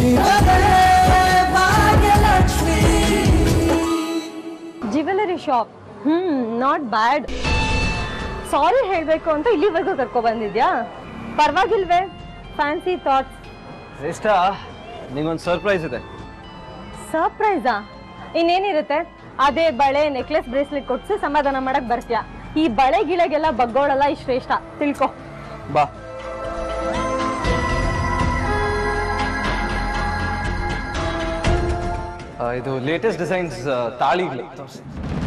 ನೀರವೇ Bhagyalakshmi jewellery shop hmm not bad sorry ಹೇಳಬೇಕು ಅಂತ ಇಲ್ಲಿವರೆಗೂ ಕರ್ಕೊ ಬಂದಿದ್ಯಾ ಪರವಾಗಿಲ್ವೇ ಫ್ಯಾನ್ಸಿ ಥಾಟ್ಸ್ ಶ್ರೇಷ್ಠ ನಿಂಗೊಂದು ಸರ್ಪ್ರೈಸ್ ಇದೆ ಸರ್ಪ್ರೈಸಾ ಇನ್ನೇನಿರುತ್ತೆ ಅದೇ ಬಳೆ ನೆಕ್ಲೆಸ್ ಬ್ರೇಸ್ಲೆಟ್ ಕೊಡ್ಸಿ ಸಮಾಧಾನ ಮಾಡಕ್ ಬರ್ತೀಯಾ ಈ ಬಳೆ ಗಿಳೆಗೆಲ್ಲ ಬಗ್ಗೋಳಲ್ಲ ಈ ಶ್ರೇಷ್ಠ ತಿಳ್ಕೊ ಬಾ ಆ, ಇದು ಲೇಟೆಸ್ಟ್ ಡಿಸೈನ್ಸ್ ತಾಳಿಗಳು ತೋರಿಸಿ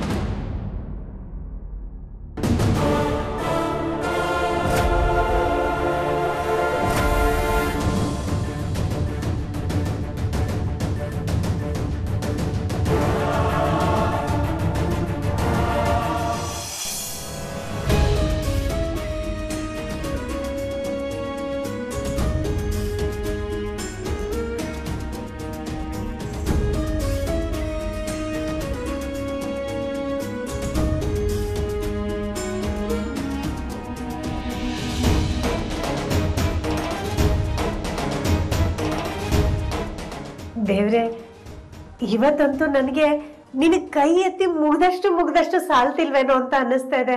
ದೇವ್ರೆ ಇವತ್ತಂತೂ ನನಗೆ ನಿನಗೆ ಕೈ ಎತ್ತಿ ಮುಗ್ದಷ್ಟು ಮುಗ್ದಷ್ಟು ಸಾಲ್ತಿಲ್ವೇನೋ ಅಂತ ಅನ್ನಿಸ್ತಾ ಇದೆ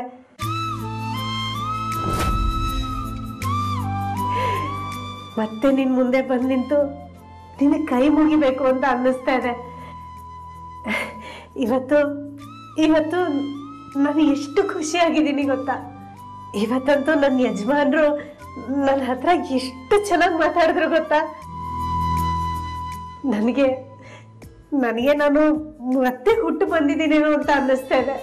ಮತ್ತೆ ನಿನ್ ಮುಂದೆ ಬಂದ್ ನಿಂತು ನಿನಗೆ ಕೈ ಮುಗಿಬೇಕು ಅಂತ ಅನ್ನಿಸ್ತಾ ಇದೆ ಇವತ್ತು ಇವತ್ತು ನಾನು ಎಷ್ಟು ಖುಷಿಯಾಗಿದ್ದೀನಿ ಗೊತ್ತಾ ಇವತ್ತಂತೂ ನನ್ನ ಯಜಮಾನ್ರು ನನ್ನ ಹತ್ರ ಎಷ್ಟು ಚೆನ್ನಾಗಿ ಮಾತಾಡಿದ್ರು ಗೊತ್ತಾ ನನಗೆ ನನಗೆ ನಾನು ಮತ್ತೆ ಹುಟ್ಟು ಬಂದಿದ್ದೀನೇನೋ ಅಂತ ಅನ್ನಿಸ್ತಾ ಇದೆ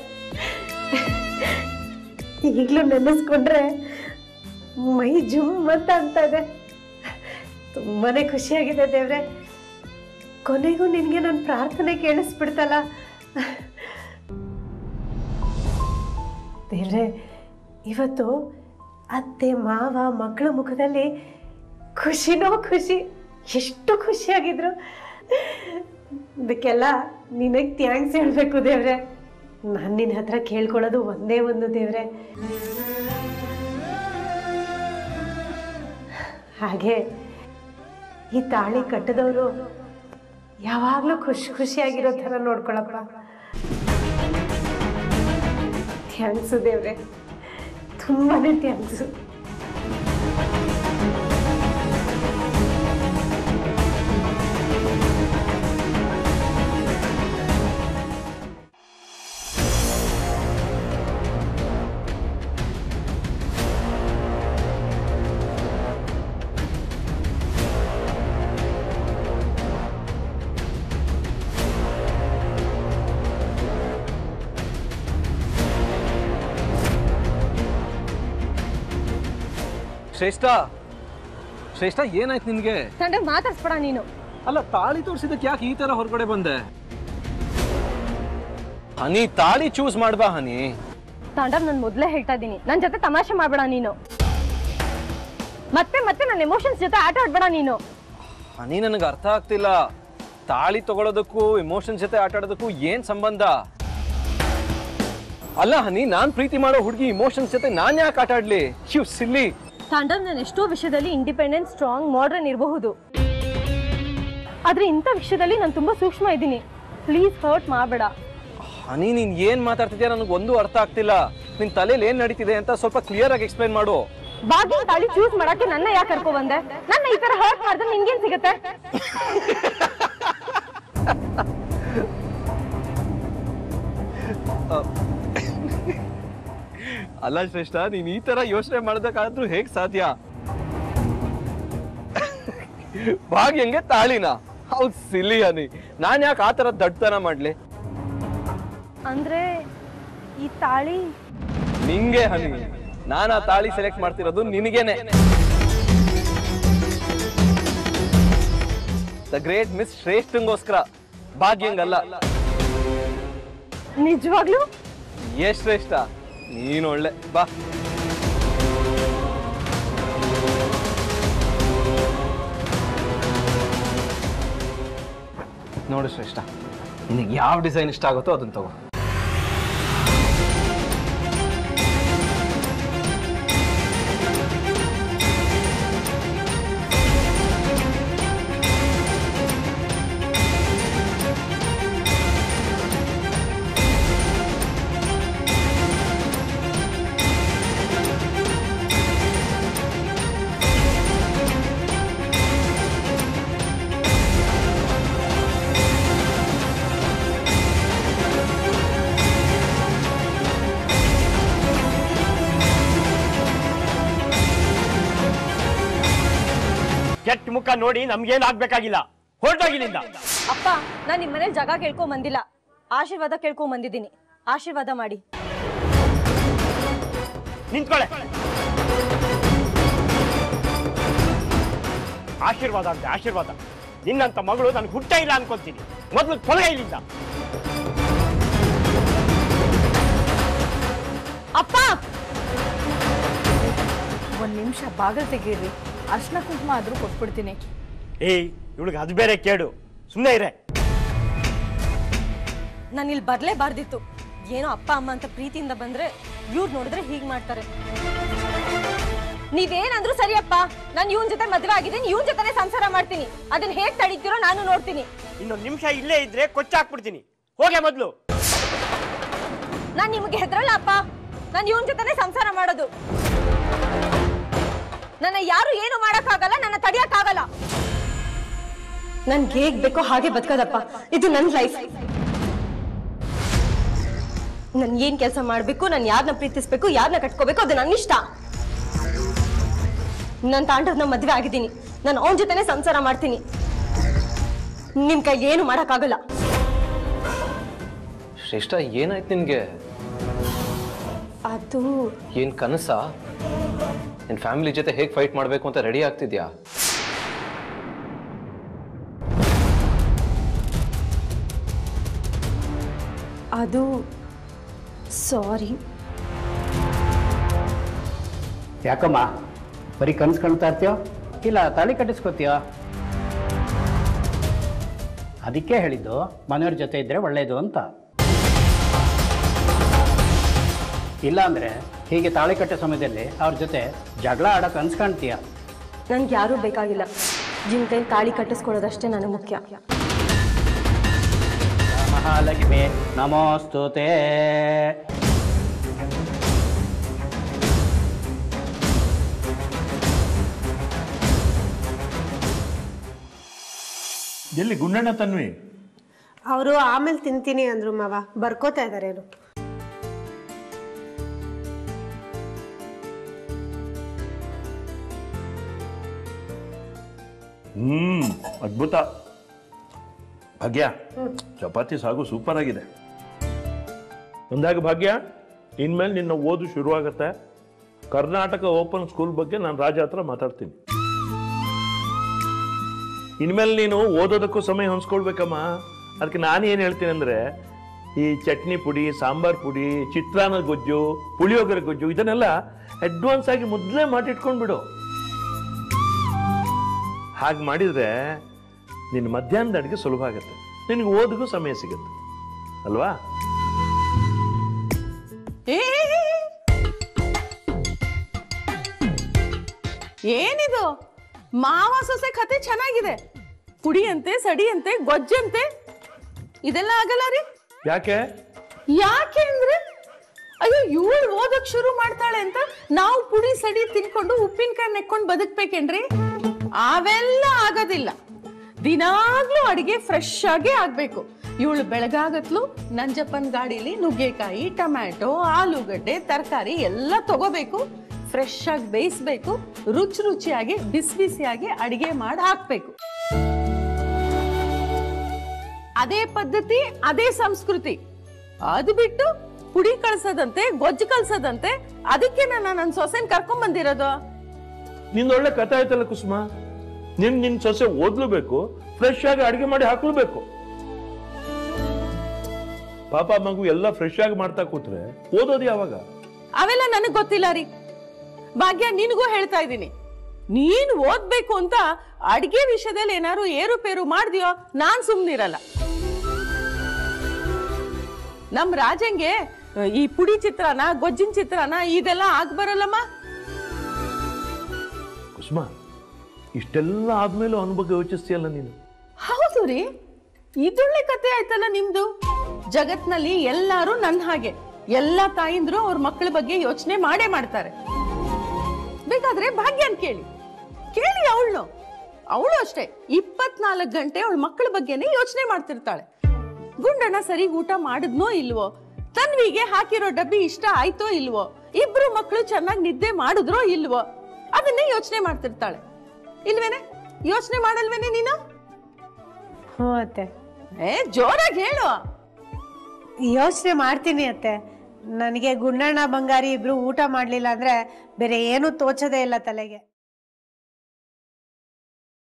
ಈಗಲೂ ನೆನೆಸ್ಕೊಂಡ್ರೆ ಮೈ ಜುಮ್ ಅಂತ ಅಂತ ಇದೆ ತುಂಬಾನೇ ಖುಷಿಯಾಗಿದೆ ದೇವ್ರೆ ಕೊನೆಗೂ ನಿನಗೆ ನನ್ನ ಪ್ರಾರ್ಥನೆ ಕೇಳಿಸ್ಬಿಡ್ತಲ್ಲ ದೇವ್ರೆ ಇವತ್ತು ಅತ್ತೆ ಮಾವ ಮಕ್ಕಳ ಮುಖದಲ್ಲಿ ಖುಷಿನೋ ಖುಷಿ ಎಷ್ಟು ಖುಷಿಯಾಗಿದ್ರು ಅದಕ್ಕೆಲ್ಲ ನಿನಗೆ ಥ್ಯಾಂಕ್ಸ್ ಹೇಳ್ಬೇಕು ದೇವ್ರೆ ನಾನು ನಿನ್ನ ಹತ್ರ ಕೇಳ್ಕೊಳ್ಳೋದು ಒಂದೇ ಒಂದು ದೇವ್ರೆ ಹಾಗೆ ಈ ತಾಳಿ ಕಟ್ಟದವರು ಯಾವಾಗಲೂ ಖುಷಿ ಖುಷಿಯಾಗಿರೋ ಥರ ನೋಡ್ಕೊಳಪ್ಪ ಥ್ಯಾಂಕ್ಸು ದೇವ್ರೆ ತುಂಬಾನೇ ಥ್ಯಾಂಕ್ಸು ಶ್ರೇಷ್ಠ ಶ್ರೇಷ್ಠ ಏನಾಯ್ತು ನಿನ್ಗೆ ತಂಡ ಮಾತಾಡ್ಸ್ಬೇಡ ನೀನು ಅಲ್ಲ ತಾಳಿ ತೋರಿಸಿದಕ್ಕೆ ಯಾಕೆ ಈ ತರ ಹೊರಗಡೆ ಬಂದೆ ಹನಿ ತಾಳಿ ಚೂಸ್ ಮಾಡ್ಬಾ ಹನಿ ತಾಂಡವ್ ನಾನು ಮೊದಲೇ ಹೇಳ್ತಾ ಇದ್ದೀನಿ ನನ್ನ ಜೊತೆ ತಮಾಷೆ ಮಾಡಬೇಡ ನೀನು ಮತ್ತೆ ಮತ್ತೆ ನನ್ನ ಎಮೋಷನ್ಸ್ ಜೊತೆ ಆಟ ಆಡ್ಬೇಡ ನೀನು ಹನಿ ನನಗೆ ಅರ್ಥ ಆಗ್ತಿಲ್ಲ ತಾಳಿ ತಗೊಳ್ಳೋದಕ್ಕೂ ಇಮೋಷನ್ಸ್ ಜೊತೆ ಆಟ ಆಡೋದಕ್ಕೂ ಏನ್ ಸಂಬಂಧ ಅಲ್ಲ ಹನಿ ನಾನ್ ಪ್ರೀತಿ ಮಾಡೋ ಹುಡುಗಿ ಇಮೋಷನ್ಸ್ ಜೊತೆ ನಾನ್ ಯಾಕೆ ಆಟ ಆಡ್ಲಿ ಶಿವ್ ಸಿಲ್ಲಿ ತಾಂಡವ್ ನಾನು ಎಷ್ಟೋ ವಿಷಯದಲ್ಲಿ ಇಂಡಿಪೆಂಡೆಂಟ್ ಸ್ಟ್ರಾಂಗ್ ಮಾಡರ್ನ್ ಇರಬಹುದು ಆದ್ರೆ ಇಂಥ ವಿಷಯದಲ್ಲಿ ನಾನು ತುಂಬಾ ಸೂಕ್ಷ್ಮ ಇದ್ದೀನಿ ಪ್ಲೀಸ್ ಹರ್ಟ್ ಮಾಡಬೇಡ ಹನಿ ನೀನ್ ಏನ್ ಮಾತಾಡ್ತಿದ್ಯಾ ನನಗೆ ಒಂದು ಅರ್ಥ ಆಗ್ತಿಲ್ಲ ನಿನ್ ತಲೆಯಲ್ಲಿ ಏನ್ ನಡೀತಿದೆ ಅಂತ ಸ್ವಲ್ಪ ಕ್ಲಿಯರ್ ಆಗಿ ಎಕ್ಸ್ಪ್ಲೈನ್ ಮಾಡು ಬಾಗಿನ ತಾಳಿ ಚೂಸ್ ಮಾಡಕ್ಕೆ ನನ್ನ ಯಾಕೆ ಕರ್ಕೊ ಬಂದೆ ನನ್ನ ಈ ತರ ಹರ್ಟ್ ಮಾಡಿದ್ರೆ ನಿನ್ಗೇನ್ ಸಿಗತ್ತೆ ಅಲ್ಲ ಶ್ರೇಷ್ಠ ನೀನ್ ಈ ತರ ಯೋಚನೆ ಮಾಡೋದಕ್ಕಾದ್ರೂ ಹೇಗ್ ಸಾಧ್ಯ ಭಾಗ್ಯಂಗೆ ತಾಳಿನ ಹೌದ್ ಸಿಲಿ ಹನಿ ನಾನ್ ಯಾಕೆ ಆ ತರ ದಡ್ತನ ಮಾಡ್ಲಿ ಅಂದ್ರೆ ಈ ತಾಳಿ ನಿಂಗೆ ಹನಿ ನಾನ್ ಆ ತಾಳಿ ಸೆಲೆಕ್ಟ್ ಮಾಡ್ತಿರೋದು ನಿನಗೇನೆ ದ ಗ್ರೇಟ್ ಮಿಸ್ ಶ್ರೇಷ್ಠಂಗೋಸ್ಕರ ಭಾಗ್ಯಂಗಲ್ಲ ನಿಜವಾಗ್ಲೂ ಎಷ್ಟ್ ಶ್ರೇಷ್ಠ ನೀನ್ ಒಳ್ಳೆ ಬಾ ನೋಡು ಶ್ರೇಷ್ಠ ನಿನಗೆ ಯಾವ ಡಿಸೈನ್ ಇಷ್ಟ ಆಗುತ್ತೋ ಅದನ್ನ ತಗೋ ನೋಡಿ ನಮ್ಗೇನ್ ಆಗ್ಬೇಕಾಗಿಲ್ಲ ಹೊರಟೋಗಿಲ್ಲಿಂದ ಅಪ್ಪ ನಾನು ನಿಮ್ಮ ಮನೇಲಿ ಜಾಗ ಕೇಳ್ಕೊಂಡ್ ಬಂದಿಲ್ಲ ಆಶೀರ್ವಾದ ಕೇಳ್ಕೊಂಡ್ ಬಂದಿದ್ದೀನಿ ಆಶೀರ್ವಾದ ಮಾಡಿ ನಿಂತ್ಕೊಳ್ಳೆ ಆಶೀರ್ವಾದ ಅಂತೆ ಆಶೀರ್ವಾದ ನಿನ್ನಂತ ಮಗಳು ನನ್ಗೆ ಹುಟ್ಟ ಇಲ್ಲ ಅನ್ಕೊಂತೀನಿ ಮೊದ್ಲು ತೊಲಗ ಇಲ್ಲಿಂದ ಅಪ್ಪ ಒಂದ್ ನಿಮಿಷ ಬಾಗಲ್ ತೆಗೀರಿ ಅರ್ಶನ ಕುಂಕುಮ ಆದ್ರೂ ಕೊಟ್ಬಿಡ್ತೀನಿ ಏಯ್ ಇವಳಿಗೆ ಅದು ಬೇರೆ ಕೇಡು ಸುಮ್ಮನೆ ಇರೆ ನಾನು ಇಲ್ಲಿ ಬರ್ಲೇಬಾರ್ದಿತ್ತು ಏನೋ ಅಪ್ಪ ಅಮ್ಮ ಅಂತ ಪ್ರೀತಿಯಿಂದ ಬಂದ್ರೆ ಇವ್ರು ನೋಡಿದ್ರೆ ಹೀಗ್ ಮಾಡ್ತಾರೆ ನೀವೇನಂದ್ರು ಸರಿಯಪ್ಪ ನಾನು ಇವನ್ ಜೊತೆ ಮದ್ವೆ ಆಗಿದ್ದೀನಿ ಇವನ್ ಜೊತೆನೆ ಸಂಸಾರ ಮಾಡ್ತೀನಿ ಅದನ್ನ ಹೇಗ್ ತಡೀತಿರೋ ನಾನು ನೋಡ್ತೀನಿ ಇನ್ನೊಂದು ನಿಮಿಷ ಇಲ್ಲೇ ಇದ್ರೆ ಕೊಚ್ಚಾಕ್ಬಿಡ್ತೀನಿ ಹೋಗೆ ಮೊದ್ಲು ನಾನ್ ನಿಮ್ಗೆ ಹೆದ್ರಲ್ಲ ಅಪ್ಪ ನಾನು ಇವನ್ ಜೊತೆನೆ ಸಂಸಾರ ಮಾಡೋದು ನನ್ನ ಯಾರು ಏನು ಮಾಡಕ್ಕಾಗಲ್ಲ ನನ್ನ ತಡಿಯಕ್ಕಾಗಲ್ಲ ನನ್ಗೆ ಹೇಗ್ ಬೇಕೋ ಹಾಗೆ ಬದುಕೋದಪ್ಪ ಇದು ನನ್ ಲೈಫ್ ನನ್ ಏನ್ ಕೆಲಸ ಮಾಡ್ಬೇಕು ನಾನು ಯಾರನ್ನ ಪ್ರೀತಿಸ್ಬೇಕು ಯಾರನ್ನ ಕಟ್ಕೋಬೇಕು ಅದು ನನ್ನ ಇಷ್ಟ ನನ್ ತಾಂಡವ್ನ ಮದ್ವೆ ಆಗಿದ್ದೀನಿ ನಾನು ಅವನ ಜೊತೆನೆ ಸಂಸಾರ ಮಾಡ್ತೀನಿ ನಿಮ್ ಕೈ ಏನು ಮಾಡಕ್ಕಾಗಲ್ಲ ಶ್ರೇಷ್ಠ ಏನಾಯ್ತು ನಿನ್ಗೆ ಅದು ಏನ್ ಕನಸ ನಿನ್ ಫ್ಯಾಮಿಲಿ ಜೊತೆ ಹೇಗ್ ಫೈಟ್ ಮಾಡ್ಬೇಕು ಅಂತ ರೆಡಿ ಆಗ್ತಿದ್ಯಾ ಅದು ಸಾರಿ ಯಾಕಮ್ಮ ಬರೀ ಕನ್ಸು ಕಾಣ್ತಾ ಇರ್ತೀಯೋ ಇಲ್ಲ ತಾಳಿ ಕಟ್ಟಿಸ್ಕೋತೀಯೋ ಅದಕ್ಕೆ ಹೇಳಿದ್ದು ಮನೆಯವ್ರ ಜೊತೆ ಇದ್ದರೆ ಒಳ್ಳೆಯದು ಅಂತ ಇಲ್ಲ ಅಂದರೆ ಹೀಗೆ ತಾಳಿ ಕಟ್ಟೋ ಸಮಯದಲ್ಲಿ ಅವ್ರ ಜೊತೆ ಜಗಳ ಆಡೋಕೆ ಕನ್ಸು ಕಾಣ್ತೀಯ ನನ್ಗೆ ಯಾರೂ ಬೇಕಾಗಿಲ್ಲ ಜಿನ್ ಕೈ ತಾಳಿ ಕಟ್ಟಿಸ್ಕೊಳ್ಳೋದಷ್ಟೇ ನನಗೆ ಮುಖ್ಯ ಮಹಾಲಕ್ಷ್ಮಿ ನಮೋಸ್ತುತೇ ಎಲ್ಲಿ ಗುಂಡಣ್ಣ ತನ್ವಿ ಅವರು ಆಮೇಲೆ ತಿಂತೀನಿ ಅಂದ್ರು ಮಾವ ಬರ್ಕೋತಾ ಇದಾರೆ ಅವರು ಹ್ಮ್ ಅದ್ಭುತ ಭಾಗ್ಯ ಚಪಾತಿ ಸಾಗು ಸೂಪರ್ ಆಗಿದೆ ಅಂದಾಗ ಭಾಗ್ಯ ಇನ್ಮೇಲೆ ನಿನ್ನ ಓದು ಶುರುವಾಗತ್ತೆ ಕರ್ನಾಟಕ ಓಪನ್ ಸ್ಕೂಲ್ ಬಗ್ಗೆ ನಾನು ರಾಜ ಹತ್ರ ಮಾತಾಡ್ತೀನಿ ಇನ್ಮೇಲೆ ನೀನು ಓದೋದಕ್ಕೂ ಸಮಯ ಹೊಂದ್ಸ್ಕೊಳ್ಬೇಕಮ್ಮ ಅದಕ್ಕೆ ನಾನು ಏನು ಹೇಳ್ತೀನಿ ಅಂದ್ರೆ ಈ ಚಟ್ನಿ ಪುಡಿ ಸಾಂಬಾರ್ ಪುಡಿ ಚಿತ್ರಾನ್ನ ಗೊಜ್ಜು ಪುಳಿಯೋಗರೆ ಗೊಜ್ಜು ಇದನ್ನೆಲ್ಲ ಅಡ್ವಾನ್ಸ್ ಆಗಿ ಮೊದಲೇ ಮಾಡಿಟ್ಕೊಂಡ್ಬಿಡು ಹಾಗೆ ಮಾಡಿದ್ರೆ ನಿನ್ನ ಮಧ್ಯಾಹ್ನದ ಅಡುಗೆ ಸುಲಭ ಆಗುತ್ತೆ ನಿನಗೆ ಓದಿಗೂ ಸಮಯ ಸಿಗುತ್ತೆ ಅಲ್ವಾ ಏ ಏನಿದು ಮಾವ ಸೊಸೆ ಕತೆ ಚೆನ್ನಾಗಿದೆ ಪುಡಿಯಂತೆ ಸಡಿಯಂತೆ ಗೊಜ್ಜಂತೆ ಇದೆಲ್ಲ ಆಗಲ್ಲ ರೀ ಯಾಕೆ ಯಾಕೆ ಅಂದ್ರೆ ಅಯ್ಯೋ ಇವಳು ಓದಕ್ ಶುರು ಮಾಡ್ತಾಳೆ ಅಂತ ನಾವು ಪುಡಿ ಸಡಿ ತಿನ್ಕೊಂಡು ಉಪ್ಪಿನಕಾಯಿ ನೆಕ್ಕೊಂಡು ಬದುಕ್ಬೇಕೇನ್ರಿ ಅವೆಲ್ಲ ಆಗೋದಿಲ್ಲ ದಿನಾಗ್ಲೂ ಅಡಿಗೆ ಫ್ರೆಶ್ ಆಗೇ ಆಗ್ಬೇಕು ಇವಳು ಬೆಳಗಾಗತ್ಲು ನಂಜಪ್ಪನ್ ಗಾಡಿಲಿ ನುಗ್ಗೆಕಾಯಿ ಟೊಮ್ಯಾಟೊ ಆಲೂಗಡ್ಡೆ ತರಕಾರಿ ಎಲ್ಲ ತಗೋಬೇಕು ಫ್ರೆಶ್ ಆಗಿ ಬೇಯಿಸ್ಬೇಕು ರುಚಿ ರುಚಿಯಾಗಿ ಬಿಸಿ ಬಿಸಿಯಾಗಿ ಅಡಿಗೆ ಮಾಡಿ ಹಾಕ್ಬೇಕು ಅದೇ ಪದ್ಧತಿ ಅದೇ ಸಂಸ್ಕೃತಿ ಅದು ಬಿಟ್ಟು ಪುಡಿ ಕಳ್ಸದಂತೆ ಗೊಜ್ಜು ಕಳ್ಸದಂತೆ ಅದಕ್ಕೆ ನಾನು ನನ್ನ ಸೊಸೆನ್ ಕರ್ಕೊಂಡ್ ಬಂದಿರೋದು ನಿಂದ ಒಳ್ಳೆ ಕಥೆ ಆಯ್ತಲ್ಲ ಕುಸುಮ ನಿನ್ ನಿನ್ ಸೊಸೆ ಓದ್ಲೂಬೇಕು ಫ್ರೆಶ್ ಆಗಿ ಅಡಿಗೆ ಮಾಡಿ ಹಾಕ್ಲೂಬೇಕು ಪಾಪ ಮಗು ಎಲ್ಲ ಫ್ರೆಶ್ ಆಗಿ ಮಾಡ್ತಾ ಕೂತ್ರೆ ಓದೋದು ಯಾವಾಗ ಅವೆಲ್ಲ ನನಗ್ ಗೊತ್ತಿಲ್ಲ ರೀ ಭಾಗ್ಯ ನಿನಗೂ ಹೇಳ್ತಾ ಇದ್ದೀನಿ ನೀನ್ ಓದ್ಬೇಕು ಅಂತ ಅಡ್ಗೆ ವಿಷಯದಲ್ಲಿ ಏನಾದ್ರು ಏರುಪೇರು ಮಾಡ್ದ್ಯೋ ನಾನ್ ಸುಮ್ನಿರಲ್ಲ ನಮ್ ರಾಜಂಗೆ ಈ ಪುಡಿ ಚಿತ್ರಾನ ಗೊಜ್ಜಿನ ಚಿತ್ರಾನ ಇದೆಲ್ಲ ಆಗ್ಬರಲ್ಲಮ್ಮ ಕುಸುಮ ಇಷ್ಟೆಲ್ಲ ಆದ್ಮೇಲೂ ಅವನ ಬಗ್ಗೆ ಯೋಚಿಸ್ತೀಯಲ್ಲ ನೀನು ಹೌದು ರೀ ಇದೊಳ್ಳೆ ಕತೆ ಆಯ್ತಲ್ಲ ನಿಮ್ದು ಜಗತ್ನಲ್ಲಿ ಎಲ್ಲಾರು ನನ್ನ ಹಾಗೆ ಎಲ್ಲಾ ತಾಯಿಂದ್ರು ಅವ್ರ ಮಕ್ಕಳ ಬಗ್ಗೆ ಯೋಚನೆ ಮಾಡೇ ಮಾಡ್ತಾರೆ ಬೇಕಾದ್ರೆ ಭಾಗ್ಯನ್ ಕೇಳಿ ಕೇಳಿ ಅವಳು ಅವಳು ಅಷ್ಟೇ ಇಪ್ಪತ್ನಾಲ್ಕು ಗಂಟೆ ಅವಳ ಮಕ್ಕಳ ಬಗ್ಗೆನೇ ಯೋಚನೆ ಮಾಡ್ತಿರ್ತಾಳೆ ಗುಂಡಣ್ಣ ಸರಿ ಊಟ ಮಾಡಿದ್ನೋ ಇಲ್ವೋ ತನ್ವಿಗೆ ಹಾಕಿರೋ ಡಬ್ಬಿ ಇಷ್ಟ ಆಯ್ತೋ ಇಲ್ವೋ ಇಬ್ರು ಮಕ್ಕಳು ಚೆನ್ನಾಗಿ ನಿದ್ದೆ ಮಾಡಿದ್ರೋ ಇಲ್ವೋ ಅದನ್ನೇ ಯೋಚನೆ ಮಾಡ್ತಿರ್ತಾಳೆ ಇಲ್ವೇನೆ ಯೋಚನೆ ಮಾಡಲ್ವೇನೆ ನೀನು ಹ್ಞೂ ಅತ್ತೆ ಏ ಜೋರಾಗಿ ಹೇಳು ಯೋಚನೆ ಮಾಡ್ತೀನಿ ಅತ್ತೆ ನನಗೆ ಗುಂಡಣ್ಣ ಬಂಗಾರಿ ಇಬ್ರು ಊಟ ಮಾಡ್ಲಿಲ್ಲ ಅಂದ್ರೆ ಬೇರೆ ಏನೂ ತೋಚದೇ ಇಲ್ಲ ತಲೆಗೆ